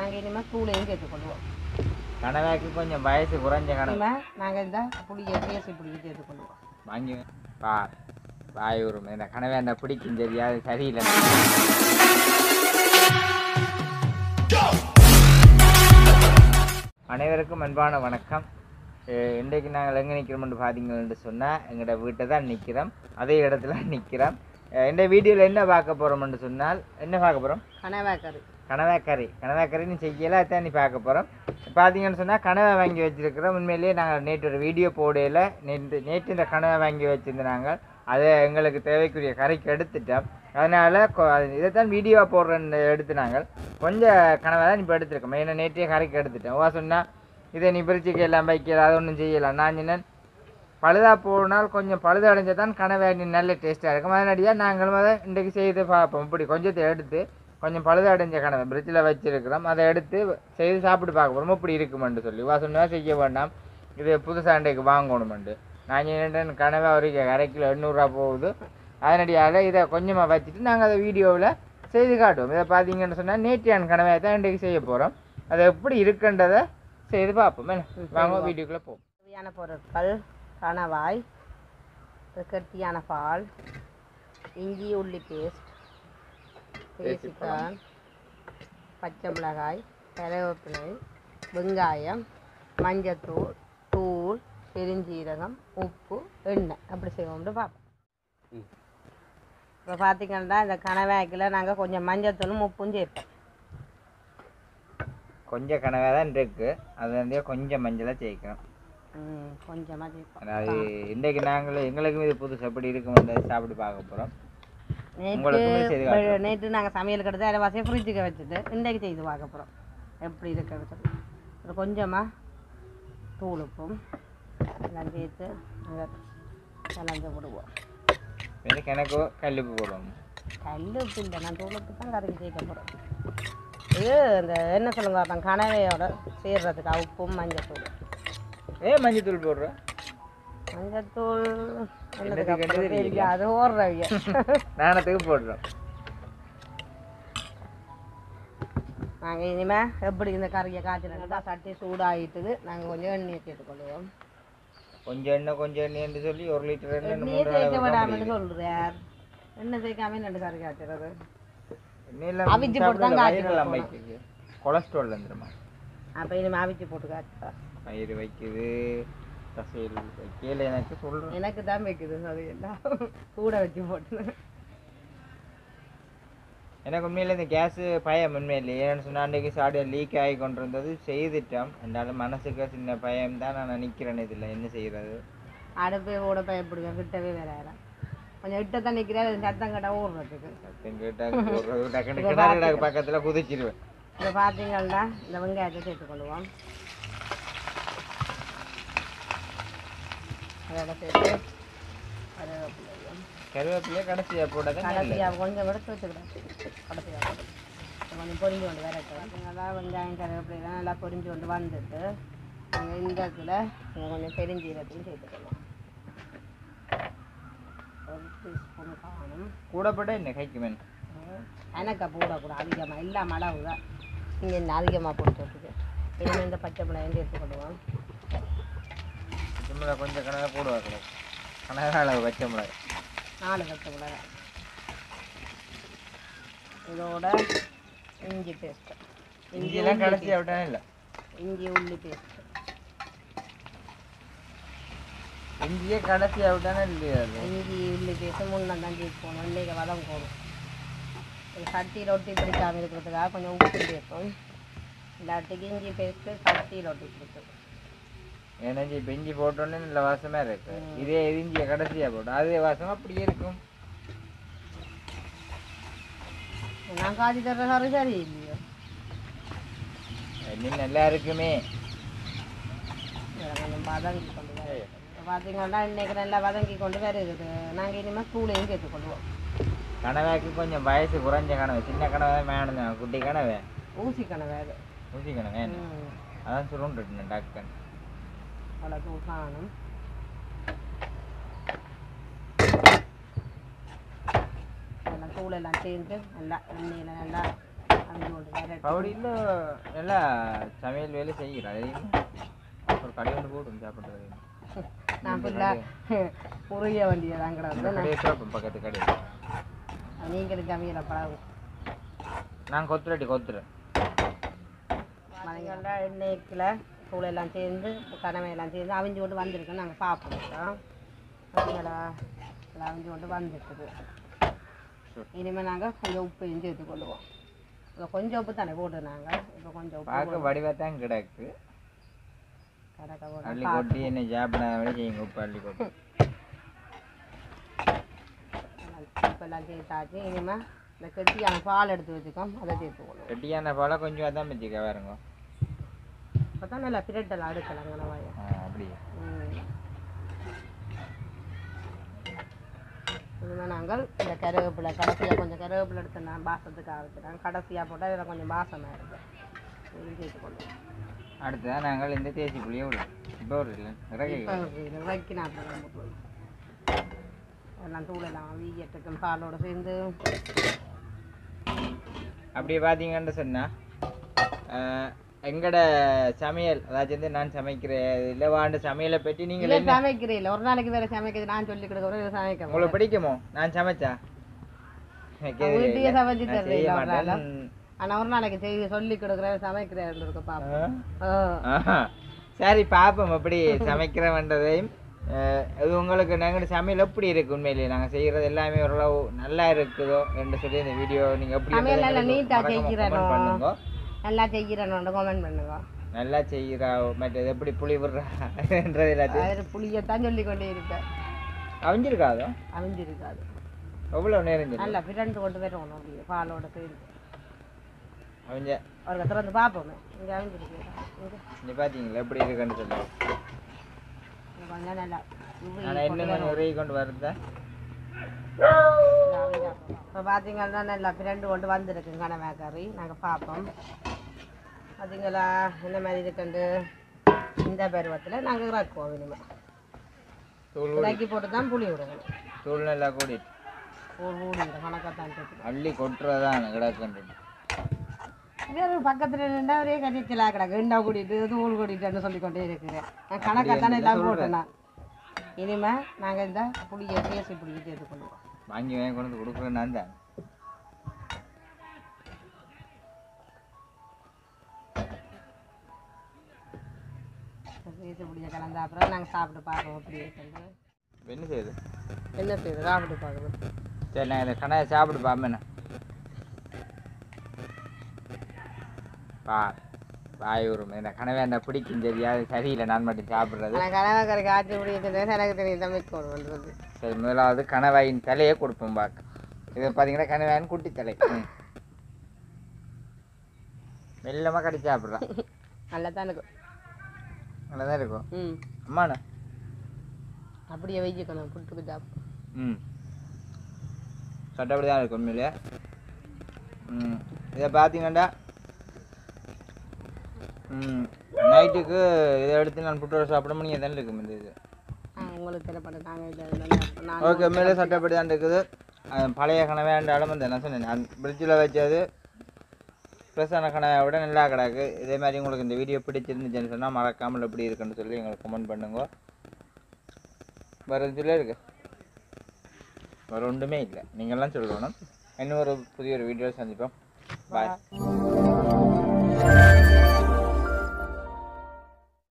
நாங்கள் இனிமேல் தூளையும் சேர்த்துக்கொள்வோம் கனவாக்கு கொஞ்சம் வயசு குறைஞ்ச கனவு இனிமேல் நாங்கள் இந்த புளியை பேசி புளியை சேர்த்துக்கொள்வோம் வாங்கி பார் வாய் உரிமை இந்த கனவே அந்த பிடிக்கும் சரியா அது சரியில்லை அனைவருக்கும் அன்பான வணக்கம் அஹ் இன்றைக்கு நாங்கள் எங்கே நிற்கிறோம்னு பார்த்தீங்கன்னு சொன்னால் எங்களோட வீட்டை தான் நிற்கிறோம் அதே இடத்துல நிற்கிறோம் அஹ் இந்த வீடியோவில் என்ன பார்க்க போகிறோம்னு சொன்னால் என்ன பார்க்க போகிறோம் கனவாக்கறி கனவாக்கறி கனவாக்கறின்னு செய்யல அதான் நீ பார்க்க போகிறோம் பார்த்தீங்கன்னு சொன்னால் கனவை வாங்கி வச்சிருக்கிறோம் உண்மையிலேயே நாங்கள் நேற்று ஒரு வீடியோ போடையில் நேற்று நேற்று இந்த கனவை வாங்கி வச்சுருந்தாங்க அதை எங்களுக்கு தேவைக்குரிய கறிக்கு எடுத்துட்டோம் அதனால் இதை தான் வீடியோ போடுறேன்னு எடுத்து நாங்கள் கொஞ்சம் கனவை தான் இப்போ எடுத்துருக்கோம் ஏன்னா நேற்றைய கறிக்கு எடுத்துட்டோம் ஓ சொன்னால் இதை நீ பிரிச்சுக்க எல்லாம் வைக்கல அதை ஒன்றும் செய்யலாம் நான் சொன்னேன் பழுதா போனால் கொஞ்சம் பழுது அடைஞ்சால் தான் கனவை நல்ல டேஸ்ட்டாக இருக்கும் அதனடியாக நாங்களும் அதை இன்றைக்கு செய்து பார்ப்போம் இப்படி கொஞ்சத்தை எடுத்து கொஞ்சம் பழுது அடைஞ்ச கனவை பிரிட்ஜில் வச்சிருக்கிறோம் அதை எடுத்து செய்து சாப்பிட்டு பார்க்க போகிறோம் இப்படி இருக்குமெண்டு சொல்லி வா சொன்னா செய்ய வேண்டாம் இது புதுசாக இன்றைக்கு வாங்கணுமெண்டு நான் என்ன கனவை ஒரு அரை கிலோ எண்ணூறுரூவா போகுது அதனடியால் இதை கொஞ்சமாக வச்சுட்டு நாங்கள் அதை வீடியோவில் செய்து காட்டுவோம் இதை பார்த்தீங்கன்னு சொன்னால் நேற்றியான் கனவை தான் இன்றைக்கு செய்ய போகிறோம் அது எப்படி இருக்குன்றதை செய்து பார்ப்போம் என்ன வாங்க வீடியோக்குள்ளே போவோம் தேவையான பொருட்கள் கணவாய் கெட்டியான பால் இஞ்சி உள்ளி பேஸ்ட் பேசிக்கான் பச்சை மிளகாய் கருவேப்பிலை வெங்காயம் மஞ்சத்தூள் தூள் பெருஞ்சீரகம் உப்பு எண்ணெய் அப்படி செய்வோம்னு பார்ப்போம் இப்போ பார்த்தீங்கன்னா இந்த கணவாய்க்கில் நாங்கள் கொஞ்சம் மஞ்சத்தூளும் உப்பும் சேர்ப்போம் கொஞ்சம் கனவே தான் இருக்கு அது வந்து கொஞ்சம் மஞ்சளை சேர்க்கணும் ம், கொஞ்சமாக சேர்ப்போம் அதாவது இன்றைக்கு நாங்கள் எங்களுக்கும் இது புதுசு எப்படி இருக்குமென்றதை சாப்பிட்டு பார்க்க போகிறோம் நேற்று உங்களுக்குமே செய்து காட்டுறோம். நேற்று நாங்கள் சமையல் எடுத்து அதை வாசியை ஃப்ரிட்ஜுக்கு வச்சுட்டு இன்றைக்கு செய்து பார்க்க போகிறோம் எப்படி இருக்குன்னு சொல்லி ஒரு கொஞ்சமாக தூள் உப்பும் எல்லாம் சேர்த்து நாங்கள் கலந்து விடுவோம் வந்து கிணக்கோ கல்லுப்பு போடுவோம் கல் உப்பு இல்லை நான் தூள் உப்பு தான் கறிக்கு சேர்க்க போகிறோம் இது இந்த என்ன சொல்லுங்க அப்புறம் கனவையோட சேர்றதுக்கு உப்பும் மஞ்சத்தூள் ஏ மஞ்சத்தூள் போடுறோம் மஞ்சத்தூள் என்னதுக்கு என்னத்துக்கு அப்புறம் என்னது தெரியும் அது ஓடுறவிய நாணத்துக்கு போடுறோம் நாங்கள் இனிமேல் எப்படி இந்த கறியை காய்ச்சினா சட்டி சூடாகிட்டுது நாங்கள் கொஞ்சம் எண்ணெயை சேர்த்துக்கொள்வோம் கொஞ்சம் எண்ணெய் கொஞ்சம் எண்ணெய்ன்னு சொல்லி ஒரு லிட்டர் எண்ணெய் எண்ணெயே மூணு சேர்க்க அளவு விடாமன்னு சொல்கிறார் எண்ணெய் சேர்க்காம ரெண்டு கறி காய்ச்சறது எண்ணெயெல்லாம் அவிச்சு போட்டு தான் சாப்பிடல, காய்ச்சி வயிறெல்லாம் போடணும். வைக்குது கொலஸ்ட்ரால் வந்துருமா அப்போ இனிமேல் அவிச்சு போட்டு காய்ச்சா வயிறு வைக்குது தசையில் வைக்கல எனக்கு சொல்கிறேன் எனக்கு தான் வைக்குது அது எல்லாம் கூட வச்சு போட்டு எனக்கு உண்மையில இந்த கேஸு பயம் உண்மையிலே ஏன்னு சொன்னால் அன்றைக்கு சாடியை லீக் ஆகி கொண்டு இருந்தது செய்துட்டோம் என்றாலும் மனசுக்கு சின்ன பயம் தான் நான் நிற்கிறேன் இதில் என்ன செய்கிறது அடுப்பு கூட பயப்படுவேன் கிட்டவே வேற கொஞ்சம் கிட்ட தான் நிற்கிறேன் சத்தம் கட்ட ஓடுறதுக்கு சத்தம் கேட்டால் ஒரு டக்குனு கிணறு பக்கத்தில் குதிச்சிருவேன் இப்போ பார்த்தீங்கன்னா இந்த வெங்காயத்தை சேர்த்துக்கொள்வோம் அதோட சேர்த்து கருவேப்பிலையும் கருவேப்பிலையே கடைசியாக போட்டால் தான் நல்லது. கடைசியாக கொஞ்சம் எடுத்து வச்சுக்கிறேன் கடைசியாக போட்டு இது கொஞ்சம் பொரிஞ்சு கொண்டு வரட்டும் பார்த்தீங்கன்னா வெங்காயம் கருவேப்பிலைலாம் நல்லா பொரிஞ்சு கொண்டு வந்துட்டு நாங்கள் இந்த இடத்துல இதை கொஞ்சம் பெருஞ்சீரத்தையும் சேர்த்துக்கணும் ஒரு டீஸ்பூன் காணும் கூட போட என்ன கைக்கு மேன் எனக்கு போடக்கூடாது அதிகமாக எல்லாம் அளவு தான் இங்கே என்ன அதிகமாக போட்டு விட்டுருக்கு இனிமேல் இந்த பச்சை மிளகாயும் சேர்த்துக்கொள்வோம் சும்மா கொஞ்சம் கணக்காக போடுவா கூட கணக்காக அளவு பச்சை மிளகாய் நாலு பச்சை மிளகாய் இதோட இஞ்சி பேஸ்ட்டு இஞ்சியெல்லாம் கடைசியாக விட்டா இல்லை இஞ்சி உள்ளி பேஸ்ட்டு இஞ்சியே கடைசியாக விட்டானே இல்லையா அது இஞ்சி உள்ளி பேஸ்ட்டு முன்னே தான் சேர்ப்போம் இன்றைக்கி வதம் போடும் இது சட்டி ரொட்டி பிடிக்காமல் இருக்கிறதுக்காக கொஞ்சம் உப்பு சேர்ப்போம் இல்லாட்டிக்கு இஞ்சி பேஸ்ட்டு சட்டி ரொட்டி பிடிக்கும் ஏன்னா இப்போ இஞ்சி போட்டோன்னே நல்ல வாசமாக இருக்கு இதே இது இஞ்சியை கடைசியாக போட்டோம் அதே வாசம் அப்படியே இருக்கும் நான் காய்ச்சி தர்ற சாரி சரி இல்லையோ இன்னும் நல்லா இருக்குமே இதை கொஞ்சம் வதங்கி கொண்டு வர பார்த்தீங்கன்னா இன்னைக்கு நல்லா வதங்கி கொண்டு வருது நாங்கள் இனிமேல் தூளையும் சேர்த்துக்கொள்வோம் கனவாக்கு கொஞ்சம் வயசு குறைஞ்ச கனவு சின்ன கனவு தான் வேணும் தான் குட்டி கனவு ஊசி கணவை அது ஊசி கனவு வேணும் ம் அதான் சொல்லுன்னு டாக்டர் அவ்வளோ தூள் காணும் நல்லா தூளெல்லாம் சேர்ந்து நல்லா எண்ணெயில் நல்லா அவிஞ்சு போட்டு விரட்டி பவுடியில் நல்லா சமையல் வேலை செய்கிறா அதையும் ஒரு கடை ஒன்று போடும் சாப்பிட்றது நான் ஃபுல்லாக உருகிய வண்டியை தான் கிடந்து கடையை சாப்பிடும் பக்கத்து கடையில் நீங்களுக்கு அமையில பழகும் நான் கொத்துறட்டி கொத்துறேன் மலைங்கள்ல எண்ணெய்க்குள்ள தூள் எல்லாம் சேர்ந்து கடமை எல்லாம் சேர்ந்து அவிஞ்சு கொண்டு வந்திருக்கு நாங்கள் சாப்பிடுவோம் அதுங்களா எல்லாம் அவிஞ்சு கொண்டு வந்துருக்குது இனிமேல் நாங்கள் கொஞ்சம் உப்பையும் சேர்த்து கொள்ளுவோம் இப்போ கொஞ்சம் உப்பு தானே போட்டு நாங்கள் இப்போ கொஞ்சம் உப்பு பார்க்க வடிவாத்தான் கிடக்கு கரெக்டாக அள்ளி போட்டு கொட்டி என்ன சாப்பிடாத விட செய்யுங்க உப்பு அள்ளி கொட்டி உப்பு எல்லாம் சேர்த்தாச்சு இனிமேல் இந்த கெட்டியான பால் எடுத்து வச்சுக்கோம் அதை சேர்த்து கொள்ளுவோம் கெட்டியான பாலை கொஞ்சம் அதான் வச்சுக்க வேறுங்க அப்போ தான் நல்லா பிரட்டெல்லாம் அடுக்கலாம் கனவாயை ஆ அப்படியே இனிமேல் நாங்கள் இந்த கருவேப்பிலை கடைசியாக கொஞ்சம் கருவேப்பிலை எடுத்து நான் பாசத்துக்காக வச்சுட்டேன் கடைசியாக போட்டால் இதில் கொஞ்சம் பாசமாக இருக்குது இதையும் சேர்த்துக்கொள்ளும் அடுத்ததான் நாங்கள் இந்த தேசி புளியை விடுவோம் இப்போ ஒரு இல்லை இறக்கி இப்போ இது வைக்கினா அப்புறம் போட்டுருவோம் எல்லாம் தூளெல்லாம் வீயட்டுக்கும் பாலோடு சேர்ந்து அப்படியே பார்த்தீங்கன்னு சொன்னால் எங்கட சமையல் அதாச்சும் வந்து நான் சமைக்கிற இல்லை வாண்டு சமையலை பற்றி நீங்கள் இல்லை என்ன சமைக்கிறேன் இல்லை ஒரு நாளைக்கு வேறு சமைக்கிறது நான் சொல்லி கொடுக்குறேன் இதை சமைக்க உங்களுக்கு பிடிக்குமோ நான் சமைச்சா எனக்கு இது வீட்டையே இல்லை. சமைச்சு நான் தரல செய்ய ஒரு நாள் மாட்டேன் ஆனால் ஒரு நாளைக்கு செய்ய சொல்லி கொடுக்குறேன் சமைக்கிறேன் இருக்க பார்ப்போம் ஆ? ஆ ஆஹா. சரி பார்ப்போம் எப்படி சமைக்கிறவன்றதையும் அஹ், இது உங்களுக்கு நாங்கள் சமையல் எப்படி இருக்கு உண்மையிலேயே நாங்கள் செய்கிறது எல்லாமே ஓரளவு நல்லா இருக்குதோ என்று சொல்லி இந்த வீடியோ நீங்கள் எப்படி சமையல் நல்லா இருந்ததுன்னு நீட்டா மறக்காம செய்கிறனோ. comment பண்ணுங்க நல்லா செய்கிறேன்னு கமெண்ட் பண்ணுங்க நல்லா செய்கிறா மற்றது எப்படி புளி விடுறான்றது எல்லாத்தையும் அதில் புளியத்தான் சொல்லி கொண்டே இருப்பேன் அவிஞ்சிருக்காதோ அவிஞ்சிருக்காது எவ்வளோ நேரம் சொல்லி நல்லா பிரண்டு கொண்டு வரணும் அப்படியே பாலோட சேர்ந்து அவிஞ்ச ஒரு திறந்து பார்ப்போமே இங்கே அவிஞ்சிருக்கு இங்கே நீ பார்த்தீங்களா எப்படி இருக்குன்னு சொல்லி இங்க கொஞ்சம் நல்லா ஆனால் இன்னும் கொஞ்சம் உருகி கொண்டு வருதா இப்போ பார்த்தீங்கன்னா நல்லா பிரண்டு கொண்டு வந்திருக்கு கனவா கறி நாங்கள் பார்ப்போம் பார்த்தீங்களா என்ன மாதிரி இருக்குண்டு இந்த பருவத்தில் நாங்கள் இறக்குவோம் இனிமேல் தூள் ஊடி இறக்கி போட்டு தான் புளி விடணும் தூள் நல்லா கூடிட்டு ஒரு ஊடி இந்த கணக்கத்தான் இருக்குது அள்ளி கொட்டுறதான் கிடக்குன்ட்டு வேறு பக்கத்தில் நின்றா ஒரே கட்டிச்சலா கிடக்கு எண்ணா கூட்டிட்டு தூள் கூட்டிட்டுன்னு சொல்லிக்கொண்டே இருக்கிறேன் நான் கணக்காத்தானே எல்லாம் போட்டேன் நான் இனிமே நாங்கள் இந்த புளியை பேசி புளியை சேர்த்து கொள்வோம் வாங்கி வாங்கி கொண்டு வந்து கொடுக்குறேன் நான் தான் பேசி புளியை கலந்த அப்புறம் நாங்கள் சாப்பிட்டு பார்ப்போம் அப்படி இருக்குன்னு என்ன செய்யுது என்ன செய்யுது சாப்பிட்டு பார்க்கணும் சரி நான் இதை கடையை சாப்பிட்டு பாப்பேண்ணா பா வாய் உரும் இந்த கனவேண்டா பிடிக்கும் சரியா அது சரியில்லை நான் மட்டும் சாப்பிட்றது ஆனால் கனவாக்கரைக்கு ஆட்சி புளியை எனக்கு தெரியும் சமைக்கணுன்றது சரி முதலாவது கணவாயின் தலையை கொடுப்போம் பார்க்க இது பார்த்தீங்கன்னா கணவாயின் குட்டி தலை ம். மெல்லமாக கடி சாப்பிட்றான் நல்லா தான் இருக்கும் நல்லா தான் இருக்கும் ம் அம்மாண்ணா அப்படியே வைக்கணும் புட்டுக்கு சாப்பிடும் ம் சட்டப்படி தான் இருக்கும் உண்மையிலே ம் இதை பார்த்தீங்கன்னா ம் நைட்டுக்கு இதை எடுத்து நான் புட்டோட சாப்பிட முடியும் தானே இருக்கும் இந்த இது உங்களுக்கு தெரியப்பட நாங்கள் இதை நான் ஓகே உண்மையிலே சட்டப்படி தான் இருக்குது அது பழைய கனவே இருந்தாலும் வந்து என்ன சொன்னேன் அந்த ஃப்ரிட்ஜில் வச்சது ஃப்ரெஷ்ஷான கனவை விட நல்லா கிடக்கு இதே மாதிரி உங்களுக்கு இந்த வீடியோ பிடிச்சிருந்துச்சுன்னு சொன்னால் மறக்காமல் எப்படி இருக்குன்னு சொல்லி எங்களுக்கு கமெண்ட் பண்ணுங்க வேறு சொல்ல இருக்கு வேறு ஒன்றுமே இல்லை நீங்கள்லாம் சொல்லணும் இன்னும் ஒரு புதிய ஒரு வீடியோ சந்திப்போம் பாய்